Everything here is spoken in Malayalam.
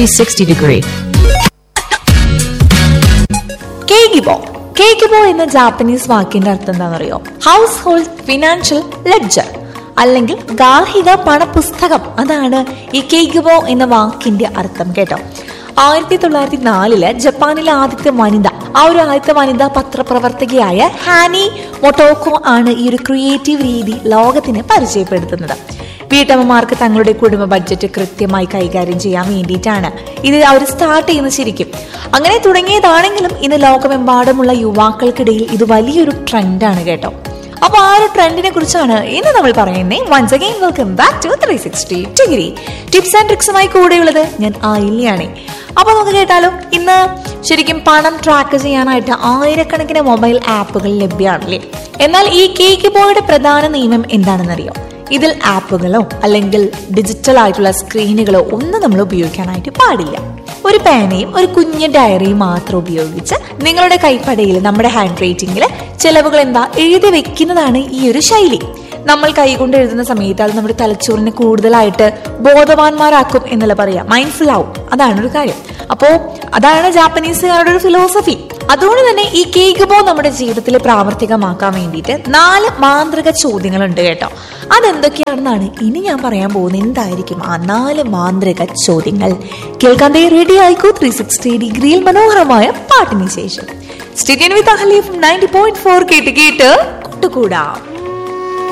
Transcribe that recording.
360 degree. കേഗിബോ കേഗിബോ എന്ന ജാപ്പനീസ് വാക്കിന്റെ അർത്ഥം എന്താണെന്നറിയോ ഹൗസ് ഹോൾഡ് ഫിനാൻഷ്യൽ ലെഡ്ജർ അല്ലെങ്കിൽ ഗാർഹിക പണപുസ്തകം അതാണ് ഈ കേഗിബോ എന്ന വാക്കിന്റെ അർത്ഥം കേട്ടോ ആയിരത്തി തൊള്ളായിരത്തി നാലില് ജപ്പാനിലെ ആദ്യത്തെ വനിത ആ ഒരു ആദ്യത്തെ വനിതാ പത്രപ്രവർത്തകയായ ഹാനി മൊട്ടോക്കോ ആണ് ഈ ഒരു ക്രിയേറ്റീവ് രീതി ലോകത്തിന് പരിചയപ്പെടുത്തുന്നത് വീട്ടമ്മമാർക്ക് തങ്ങളുടെ കുടുംബ ബഡ്ജറ്റ് കൃത്യമായി കൈകാര്യം ചെയ്യാൻ വേണ്ടിയിട്ടാണ് ഇത് അവർ സ്റ്റാർട്ട് ചെയ്യുന്നത് ശരിക്കും അങ്ങനെ തുടങ്ങിയതാണെങ്കിലും ഇന്ന് ലോകമെമ്പാടുമുള്ള യുവാക്കൾക്കിടയിൽ ഇത് വലിയൊരു ട്രെൻഡാണ് കേട്ടോ അപ്പൊ ആ ഒരു ട്രെൻഡിനെ കുറിച്ചാണ് ഇന്ന് നമ്മൾ പറയുന്നത് once again welcome back to three sixty degree tips and ട്രിക്സുമായി കൂടെയുള്ളത് ഞാൻ ആയില്യാണ് അപ്പൊ നമുക്ക് കേട്ടാലോ ഇന്ന് ശരിക്കും പണം ട്രാക്ക് ചെയ്യാനായിട്ട് ആയിരക്കണക്കിന് മൊബൈൽ ആപ്പുകൾ ലഭ്യമാണല്ലേ എന്നാൽ ഈ കേക്ക് ബോയുടെ പ്രധാന നിയമം എന്താണെന്നറിയോ ഇതിൽ ആപ്പുകളോ അല്ലെങ്കിൽ ഡിജിറ്റൽ ആയിട്ടുള്ള സ്ക്രീനുകളോ ഒന്നും നമ്മൾ ഉപയോഗിക്കാനായിട്ട് പാടില്ല ഒരു പേനയും ഒരു കുഞ്ഞു ഡയറിയും മാത്രം ഉപയോഗിച്ച് നിങ്ങളുടെ കൈപ്പടയിൽ നമ്മുടെ ഹാൻഡ് റൈറ്റിംഗിൽ ചെലവുകൾ എന്താ എഴുതി വെക്കുന്നതാണ് ഈ ഒരു ശൈലി നമ്മൾ കൈകൊണ്ട് എഴുതുന്ന സമയത്ത് അത് നമ്മുടെ തലച്ചോറിനെ കൂടുതലായിട്ട് ബോധവാന്മാരാക്കും എന്നല്ല പറയാ മൈൻഡ്ഫുൾ ആവും അതാണ് ഒരു കാര്യം അപ്പോ അതാണ് ജാപ്പനീസുകാരുടെ ഒരു ഫിലോസഫി അതുകൊണ്ട് തന്നെ ഈ കേക്ക് ബോ നമ്മുടെ ജീവിതത്തിൽ പ്രാവർത്തികമാക്കാൻ വേണ്ടിയിട്ട് നാല് മാന്ത്രിക ചോദ്യങ്ങളുണ്ട് കേട്ടോ അതെന്തൊക്കെയാണെന്നാണ് ഇനി ഞാൻ പറയാൻ പോകുന്നത് എന്തായിരിക്കും ആ നാല് മാന്ത്രിക ചോദ്യങ്ങൾ കേൾക്കാൻ ദേ റെഡി ആയിക്കോ ത്രീ സിക്സ്റ്റി ഡിഗ്രിയിൽ മനോഹരമായ പാട്ടിന് ശേഷം സ്റ്റേഡിയൻ വിത്ത് അഹലീഫ് നയൻറ്റി പോയിന്റ് ഫോർ കേട്ട് കേട്ട് കൂട്ടുകൂടാം